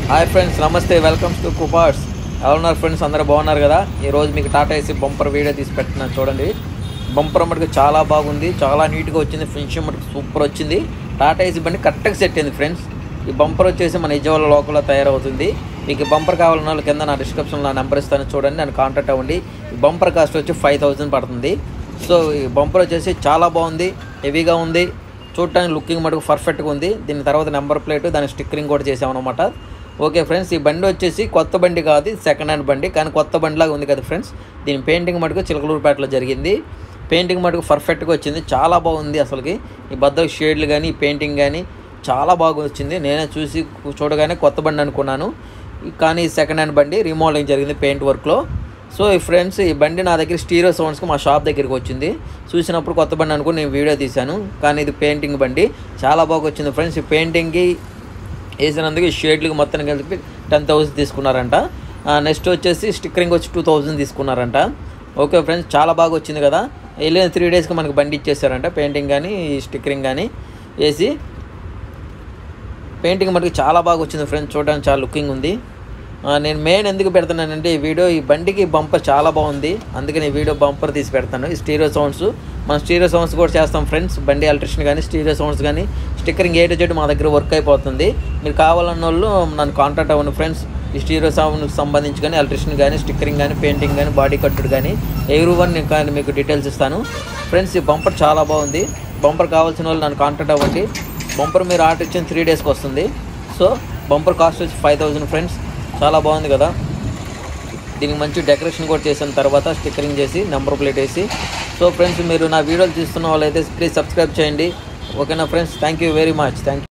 hi friends నమస్తే welcomes to కుపార్స్ ఎలా ఉన్నారు ఫ్రెండ్స్ అందరూ బాగున్నారు కదా ఈరోజు మీకు టాటా ఏసీ బంపర్ వీడియో తీసి పెట్టినాను చూడండి బంపర్ మటుకు చాలా బాగుంది చాలా నీట్గా వచ్చింది ఫినిషింగ్ మటుకు సూపర్ వచ్చింది టాటా ఏసీ బండి కరెక్ట్గా సెట్ అయింది ఫ్రెండ్స్ ఈ బంపర్ వచ్చేసి మన విజయవాడ లోకల్లో తయారవుతుంది మీకు ఈ బంపర్ కావాలన్న వాళ్ళు కింద నా డిస్క్రిప్షన్లో నా నెంబర్ ఇస్తాను చూడండి నన్ను కాంటాక్ట్ అవ్వండి ఈ బంపర్ కాస్ట్ వచ్చి ఫైవ్ థౌజండ్ పడుతుంది సో ఈ బంపర్ వచ్చేసి చాలా బాగుంది హెవీగా ఉంది చూడటానికి లుకింగ్ మటుకు పర్ఫెక్ట్గా ఉంది దీని తర్వాత నెంబర్ ప్లేట్ దాని స్టిక్కరింగ్ కూడా చేసామన్నమాట ఓకే ఫ్రెండ్స్ ఈ బండి వచ్చేసి కొత్త బండి కాదు ఇది సెకండ్ హ్యాండ్ బండి కానీ కొత్త బండిలాగా ఉంది కదా ఫ్రెండ్స్ దీని పెయింటింగ్ మటుకు చిలకలూరుపేటలో జరిగింది పెయింటింగ్ మటుకు పర్ఫెక్ట్గా వచ్చింది చాలా బాగుంది అసలుకి ఈ బద్దలు షేడ్లు కానీ ఈ పెయింటింగ్ కానీ చాలా బాగా వచ్చింది నేనే చూసి చూడగానే కొత్త బండి అనుకున్నాను కానీ సెకండ్ హ్యాండ్ బండి రీమోడలింగ్ జరిగింది పెయింట్ వర్క్లో సో ఈ ఫ్రెండ్స్ ఈ బండి నా దగ్గర స్టీరియో సౌండ్స్కి మా షాప్ దగ్గరికి వచ్చింది చూసినప్పుడు కొత్త బండి అనుకుని నేను వీడియో తీశాను కానీ ఇది పెయింటింగ్ బండి చాలా బాగా వచ్చింది ఫ్రెండ్స్ ఈ పెయింటింగ్కి వేసినందుకు ఈ షేడ్లకి మొత్తం కలిపి టెన్ థౌసండ్ తీసుకున్నారంట నెక్స్ట్ వచ్చేసి స్టిక్కరింగ్ వచ్చి టూ థౌజండ్ తీసుకున్నారంట ఓకే ఫ్రెండ్స్ చాలా బాగా వచ్చింది కదా వెళ్ళిన త్రీ డేస్కి మనకి బండి ఇచ్చేసారంట పెయింటింగ్ కానీ స్టిక్కరింగ్ కానీ వేసి పెయింటింగ్ మనకి చాలా బాగా వచ్చింది ఫ్రెండ్స్ చూడడానికి చాలా లుకింగ్ ఉంది ఆ, నేను మెయిన్ ఎందుకు పెడుతున్నానంటే ఈ వీడియో ఈ బండికి బంపర్ చాలా బాగుంది అందుకని ఈ వీడియో బంపర్ తీసి పెడతాను ఈ స్టీరియో సౌండ్స్ మనం స్టీరియో సౌండ్స్ కూడా చేస్తాం ఫ్రెండ్స్ బండి ఎలక్ట్రిషన్ కానీ స్టీరియో సౌండ్స్ కానీ స్టిక్కరింగ్ ఏ టు జెడ్ మా దగ్గర వర్క్ అయిపోతుంది మీరు కావాలన్న వాళ్ళు నన్ను కాంటాక్ట్ అవ్వండి ఫ్రెండ్స్ ఈ స్టీరియో సౌండ్కి సంబంధించి కానీ ఎలక్ట్రిషన్ కానీ స్టిక్కరింగ్ కానీ పెయింటింగ్ కానీ బాడీ కట్టుడు కానీ ఎవరి వన్ నేను కానీ మీకు డీటెయిల్స్ ఇస్తాను ఫ్రెండ్స్ ఈ బంపర్ చాలా బాగుంది బంపర్ కావాల్సిన వాళ్ళు నన్ను కాంటాక్ట్ అవ్వండి బంపర్ మీరు ఆర్డర్ ఇచ్చిన త్రీ డేస్కి వస్తుంది సో బంపర్ కాస్ట్ వచ్చి ఫైవ్ థౌజండ్ ఫ్రెండ్స్ చాలా బాగుంది కదా దీనికి మంచి డెకరేషన్ కూడా చేసిన తర్వాత స్టిక్కరింగ్ చేసి నెంబర్ ప్లేట్ వేసి సో ఫ్రెండ్స్ మీరు నా వీడియోలు చూస్తున్న వాళ్ళైతే ప్లీజ్ సబ్స్క్రైబ్ చేయండి ఓకేనా friends thank you very much thank